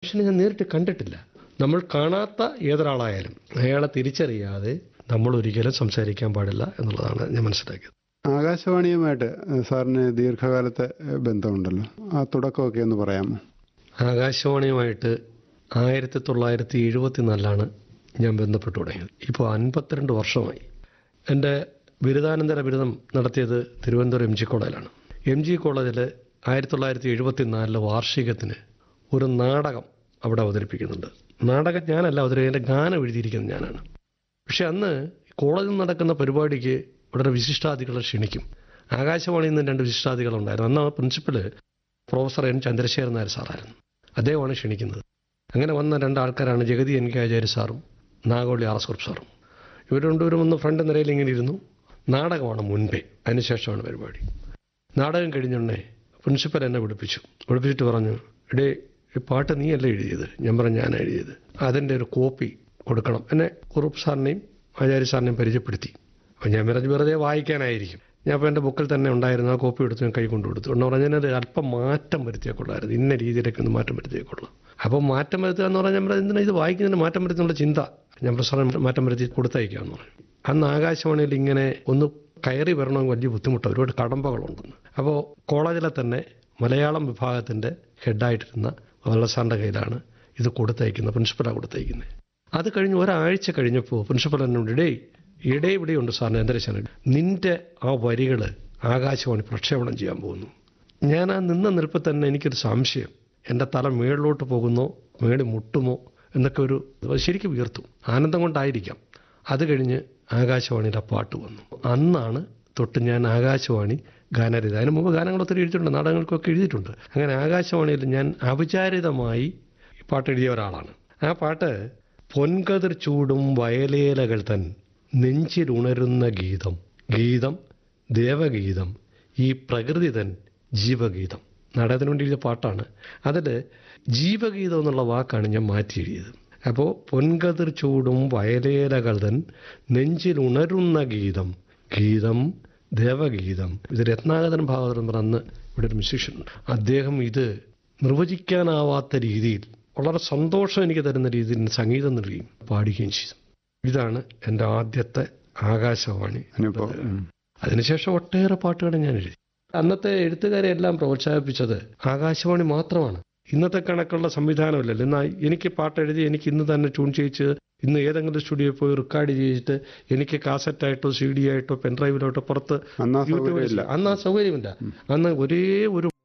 മനുഷ്യനെ ഞാൻ നേരിട്ട് കണ്ടിട്ടില്ല നമ്മൾ കാണാത്ത ഏതൊരാളായാലും അയാളെ തിരിച്ചറിയാതെ നമ്മൾ ഒരിക്കലും സംസാരിക്കാൻ പാടില്ല എന്നുള്ളതാണ് ഞാൻ മനസ്സിലാക്കിയത് ആകാശവാണിയുമായിട്ട് സാറിന് ദീർഘകാലത്തെ ബന്ധമുണ്ടല്ലോ ആ തുടക്കമൊക്കെ ഒന്ന് പറയാമോ ആകാശവാണിയുമായിട്ട് ആയിരത്തി തൊള്ളായിരത്തി എഴുപത്തിനാലിലാണ് ഞാൻ ബന്ധപ്പെട്ടു തുടങ്ങിയത് ഇപ്പോൾ അൻപത്തിരണ്ട് വർഷമായി എൻ്റെ ബിരുദാനന്തര ബിരുദം നടത്തിയത് തിരുവനന്തപുരം എം ജി കോളേജിലാണ് എം ജി കോളേജിൽ ആയിരത്തി തൊള്ളായിരത്തി എഴുപത്തി നാലിലെ വാർഷികത്തിന് ഒരു നാടകം അവിടെ അവതരിപ്പിക്കുന്നുണ്ട് നാടകം ഞാനല്ല അവതരിപ്പിക്കുന്ന ഗാനം എഴുതിയിരിക്കുന്നത് ഞാനാണ് പക്ഷെ അന്ന് കോളേജിൽ നടക്കുന്ന പരിപാടിക്ക് വളരെ വിശിഷ്ടാതികളെ ക്ഷണിക്കും ആകാശവാണിയിൽ നിന്ന് രണ്ട് വിശിഷ്ടാതികളുണ്ടായിരുന്നു അന്ന് ആ principal professor N Chandrasekharan Nair സാറായിരുന്നു അദ്ദേഹമാണ് ക്ഷണിക്കുന്നത് അങ്ങനെ വന്ന രണ്ടാൾക്കാരാണ് ജഗതി എൻ കെ ആചാര്യ സാറും നാഗോളി ആർ എസ് കുറുപ്പ് സാറും ഇവർ രണ്ടുപേരും ഒന്ന് ഫ്രണ്ട് നിരയിൽ ഇങ്ങനെ ഇരുന്നു നാടകമാണ് മുൻപേ അതിനുശേഷമാണ് പരിപാടി നാടകം കഴിഞ്ഞുടനെ പ്രിൻസിപ്പൽ എന്നെ വിളിപ്പിച്ചു വിളിപ്പിച്ചിട്ട് പറഞ്ഞു എടേ ഈ പാട്ട് നീയല്ലേ എഴുതിയത് ഞാൻ പറഞ്ഞു ഞാൻ എഴുതിയത് അതിൻ്റെ ഒരു കോപ്പി കൊടുക്കണം എന്നെ കുറുപ്പ് സാറിനെയും ആചാര്യ സാറിനെയും പരിചയപ്പെടുത്തി അപ്പോൾ ഞാൻ പറഞ്ഞു വെറുതെ വായിക്കാനായിരിക്കും ഞാൻ അപ്പോൾ എൻ്റെ ബുക്കിൽ തന്നെ ഉണ്ടായിരുന്നു ആ കോപ്പി എടുത്ത് ഞാൻ കൈ കൊണ്ടു കൊടുത്തു എന്ന് പറഞ്ഞാൽ അത് അല്പം മാറ്റം വരുത്തിയാൽ കൊള്ളായിരുന്നു ഇന്ന രീതിയിലേക്ക് ഒന്ന് മാറ്റം വരുത്തിയാൽ കൊള്ളാം അപ്പോൾ മാറ്റം വരുത്തുക എന്ന് പറഞ്ഞാൽ നമ്മൾ എന്തിനാ ഇത് വായിക്കുന്നതിന് മാറ്റം വരുത്തുന്നുള്ള ചിന്ത ഞാൻ പ്രസാദം മാറ്റം വരുത്തി കൊടുത്തയക്കാമെന്ന് പറഞ്ഞു അന്ന് ആകാശവാണിയിൽ ഇങ്ങനെ ഒന്ന് കയറി വരണമെങ്കിൽ വലിയ ബുദ്ധിമുട്ടാണ് ഒരുപാട് കടമ്പകളുണ്ടെന്ന് അപ്പോൾ കോളേജിലെ തന്നെ മലയാളം വിഭാഗത്തിൻ്റെ ഹെഡായിട്ടിരുന്ന വള്ളസാറിൻ്റെ കയ്യിലാണ് ഇത് കൊടുത്തയക്കുന്നത് പ്രിൻസിപ്പലാണ് കൊടുത്തയക്കുന്നത് അത് കഴിഞ്ഞ് ഒരാഴ്ച കഴിഞ്ഞപ്പോൾ പ്രിൻസിപ്പൽ എന്നോട് ഇടേ ഇടേ ഇവിടെയുണ്ട് സാറിന് എന്തരശാണ് നിന്റെ ആ വരികൾ ആകാശവാണി പ്രക്ഷേപണം ചെയ്യാൻ പോകുന്നു ഞാൻ ആ നിന്ന നിൽപ്പിൽ തന്നെ എനിക്കൊരു സംശയം എൻ്റെ തല മേളിലോട്ട് പോകുന്നോ മേളി മുട്ടുമോ എന്നൊക്കെ ഒരു ശരിക്കും ഉയർത്തും ആനന്ദം കൊണ്ടായിരിക്കാം അത് കഴിഞ്ഞ് ആകാശവാണിയിൽ ആ പാട്ട് വന്നു അന്നാണ് തൊട്ട് ഞാൻ ആകാശവാണി ഗാനരചന അതിന് മുമ്പ് ഗാനങ്ങൾ ഒത്തിരി എഴുതിയിട്ടുണ്ട് നാടകങ്ങൾക്കൊക്കെ എഴുതിയിട്ടുണ്ട് അങ്ങനെ ആകാശവാണിയിൽ ഞാൻ അവിചാരിതമായി ഈ പാട്ട് എഴുതിയ ഒരാളാണ് ആ പാട്ട് പൊൻകതിർ ചൂടും വയലേലകൾ തൻ നെഞ്ചിലുണരുന്ന ഗീതം ഗീതം ദേവഗീതം ഈ പ്രകൃതി തൻ ജീവഗീതം നാടകത്തിന് വേണ്ടി എഴുതിയ പാട്ടാണ് അതിൽ ജീവഗീതം എന്നുള്ള വാക്കാണ് ഞാൻ മാറ്റി എഴുതിയത് അപ്പോൾ പൊൻകതിർ ചൂടും വയലേലകൾ തൻ നെഞ്ചിലുണരുന്ന ഗീതം ഗീതം ദേവഗീതം ഇത് രത്നാകരൻ ഭാഗവതൻ പറഞ്ഞ് ഇവിടെ ഒരു മ്യൂസിഷ്യൻ ഉണ്ട് അദ്ദേഹം ഇത് നിർവചിക്കാനാവാത്ത രീതിയിൽ വളരെ സന്തോഷം എനിക്ക് തരുന്ന രീതിയിൽ സംഗീതം നൽകുകയും പാടുകയും ചെയ്തു ഇതാണ് എൻ്റെ ആദ്യത്തെ ആകാശവാണി അനുഭവം ഉം. അതിനുശേഷം ഒട്ടേറെ പാട്ടുകൾ ഞാൻ എഴുതി അന്നത്തെ എഴുത്തുകാരെ എല്ലാം പ്രോത്സാഹിപ്പിച്ചത് ആകാശവാണി മാത്രമാണ് ഇന്നത്തെ കണക്കുള്ള സംവിധാനമില്ലല്ലോ എന്നാൽ എനിക്ക് പാട്ട് എഴുതി എനിക്ക് ഇന്ന് തന്നെ ട്യൂൺ ചെയ്യിച്ച് ഇന്ന് ഏതെങ്കിലും സ്റ്റുഡിയോയിൽ പോയി റെക്കോർഡ് ചെയ്തിട്ട് എനിക്ക് കാസറ്റായിട്ടോ സി ഡി ആയിട്ടോ പെൻഡ്രൈവിലോട്ടോ പുറത്ത് അന്ന് ആ യൂട്യൂബിൽ സൗകര്യമില്ല അന്ന് ആ സൗകര്യമില്ല അന്ന് ഒരേ ഒരു